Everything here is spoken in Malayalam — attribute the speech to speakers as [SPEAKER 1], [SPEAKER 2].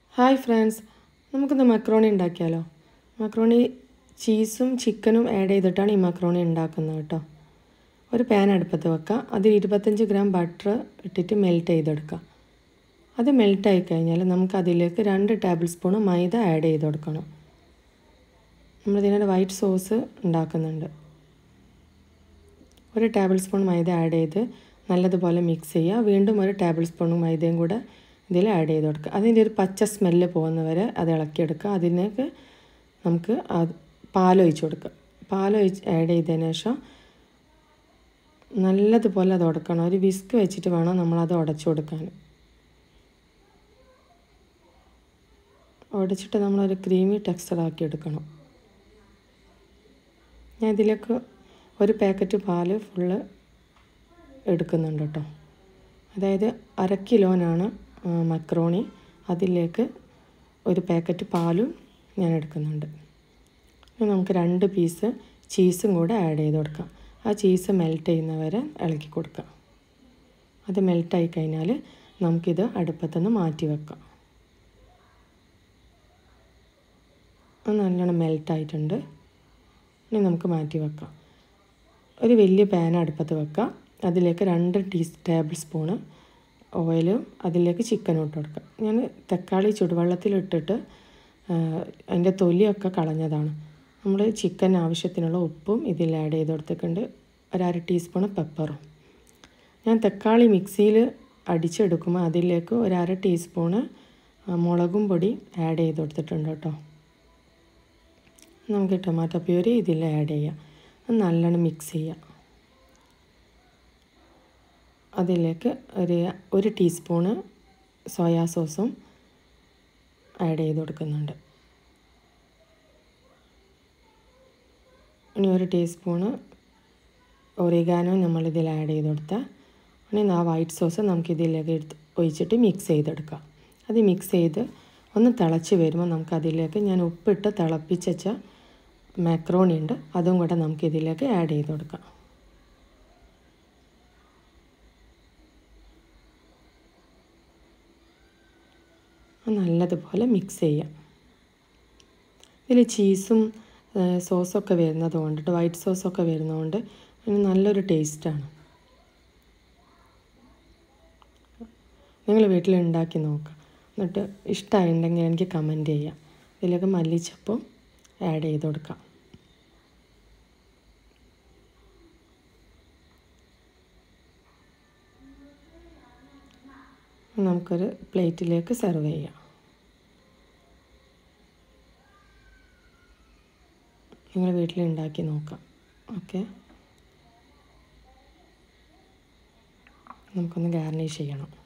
[SPEAKER 1] ഹായ് ഫ്രണ്ട്സ് നമുക്കിന്ന് മക്രോണി ഉണ്ടാക്കിയാലോ മക്രോണി ചീസും ചിക്കനും ആഡ് ചെയ്തിട്ടാണ് ഈ മക്രോണി ഉണ്ടാക്കുന്നത് കേട്ടോ ഒരു പാൻ അടുപ്പത്ത് വെക്കുക അതിൽ ഇരുപത്തഞ്ച് ഗ്രാം ബട്ടർ ഇട്ടിട്ട് മെൽറ്റ് ചെയ്തെടുക്കുക അത് മെൽറ്റായി കഴിഞ്ഞാൽ നമുക്ക് അതിലേക്ക് രണ്ട് ടേബിൾ സ്പൂൺ മൈദ ആഡ് ചെയ്ത് കൊടുക്കണം നമ്മളിതിനൊരു വൈറ്റ് സോസ് ഉണ്ടാക്കുന്നുണ്ട് ഒരു ടേബിൾ സ്പൂൺ മൈദ ആഡ് ചെയ്ത് നല്ലതുപോലെ മിക്സ് ചെയ്യുക വീണ്ടും ഒരു ടേബിൾ സ്പൂൺ മൈദയും കൂടെ ഇതിൽ ആഡ് ചെയ്ത് കൊടുക്കുക അതിൻ്റെ ഒരു പച്ച സ്മെല്ല് പോകുന്നവരെ അത് ഇളക്കിയെടുക്കുക അതിലേക്ക് നമുക്ക് അത് പാലൊഴിച്ച് കൊടുക്കുക പാലൊഴിച്ച് ആഡ് ചെയ്തതിന് ശേഷം നല്ലതുപോലെ അത് ഉടക്കണം ഒരു വിസ്ക് വെച്ചിട്ട് വേണം നമ്മളത് ഉടച്ചു കൊടുക്കാൻ ഉടച്ചിട്ട് നമ്മളൊരു ക്രീമി ടെക്സ്ചർ ആക്കി എടുക്കണം ഞാൻ ഇതിലേക്ക് ഒരു പാക്കറ്റ് പാല് ഫുള്ള് എടുക്കുന്നുണ്ട് കേട്ടോ അതായത് അര കിലോനാണ് മക്രോണി അതിലേക്ക് ഒരു പാക്കറ്റ് പാലും ഞാൻ എടുക്കുന്നുണ്ട് നമുക്ക് രണ്ട് പീസ് ചീസും കൂടെ ആഡ് ചെയ്ത് കൊടുക്കാം ആ ചീസ് മെൽറ്റ് ചെയ്യുന്നവരെ ഇളക്കി കൊടുക്കാം അത് മെൽറ്റായി കഴിഞ്ഞാൽ നമുക്കിത് അടുപ്പത്തുനിന്ന് മാറ്റി വെക്കാം അത് നല്ലോണം മെൽറ്റായിട്ടുണ്ട് ഇനി നമുക്ക് മാറ്റി വെക്കാം ഒരു വലിയ പാൻ അടുപ്പത്ത് വെക്കുക അതിലേക്ക് രണ്ട് ടീ ടേബിൾ സ്പൂണ് ഓയിലും അതിലേക്ക് ചിക്കനും ഇട്ട് കൊടുക്കുക ഞാൻ തക്കാളി ചുടുവെള്ളത്തിലിട്ടിട്ട് അതിൻ്റെ തൊലിയൊക്കെ കളഞ്ഞതാണ് നമ്മൾ ചിക്കൻ ആവശ്യത്തിനുള്ള ഉപ്പും ഇതിൽ ആഡ് ചെയ്ത് കൊടുത്തിട്ടുണ്ട് ഒരു അര ടീസ്പൂൺ പെപ്പറും ഞാൻ തക്കാളി മിക്സിയിൽ അടിച്ചെടുക്കുമ്പോൾ അതിലേക്ക് ഒരു അര ടീസ്പൂണ് മുളകും പൊടി ആഡ് ചെയ്ത് കൊടുത്തിട്ടുണ്ട് കേട്ടോ നമുക്ക് ടൊമാറ്റോ പ്യൂരി ഇതിൽ ആഡ് ചെയ്യാം നല്ലോണം മിക്സ് ചെയ്യാം അതിലേക്ക് ഒരു ഒരു ടീസ്പൂണ് സോയാ സോസും ആഡ് ചെയ്ത് കൊടുക്കുന്നുണ്ട് ഇനി ഒരു ടീസ്പൂണ് ഒറിഗാനോ നമ്മളിതിൽ ആഡ് ചെയ്ത് കൊടുത്താൽ ഇനി ആ വൈറ്റ് സോസ് നമുക്കിതിലേക്ക് എടുത്ത് ഒഴിച്ചിട്ട് മിക്സ് ചെയ്തെടുക്കാം അത് മിക്സ് ചെയ്ത് ഒന്ന് തിളച്ച് വരുമ്പോൾ നമുക്ക് അതിലേക്ക് ഞാൻ ഉപ്പിട്ട് തിളപ്പിച്ച മാക്രോണി ഉണ്ട് അതും കൂടെ നമുക്ക് ഇതിലേക്ക് ആഡ് ചെയ്ത് കൊടുക്കാം നല്ലതുപോലെ മിക്സ് ചെയ്യാം ഇതിൽ ചീസും സോസൊക്കെ വരുന്നത് കൊണ്ടിട്ട് വൈറ്റ് സോസൊക്കെ വരുന്നതുകൊണ്ട് അതിന് നല്ലൊരു ടേസ്റ്റാണ് നിങ്ങൾ വീട്ടിൽ ഉണ്ടാക്കി നോക്കുക എന്നിട്ട് ഇഷ്ടമായിട്ടുണ്ടെങ്കിൽ എനിക്ക് കമൻറ്റ് ചെയ്യാം ഇതിലേക്ക് മല്ലിച്ചപ്പും ആഡ് ചെയ്ത് കൊടുക്കാം നമുക്കൊരു പ്ലേറ്റിലേക്ക് സെർവ് ചെയ്യാം നിങ്ങൾ വീട്ടിൽ ഉണ്ടാക്കി നോക്കാം ഓക്കെ നമുക്കൊന്ന് ഗാർണിഷ് ചെയ്യണം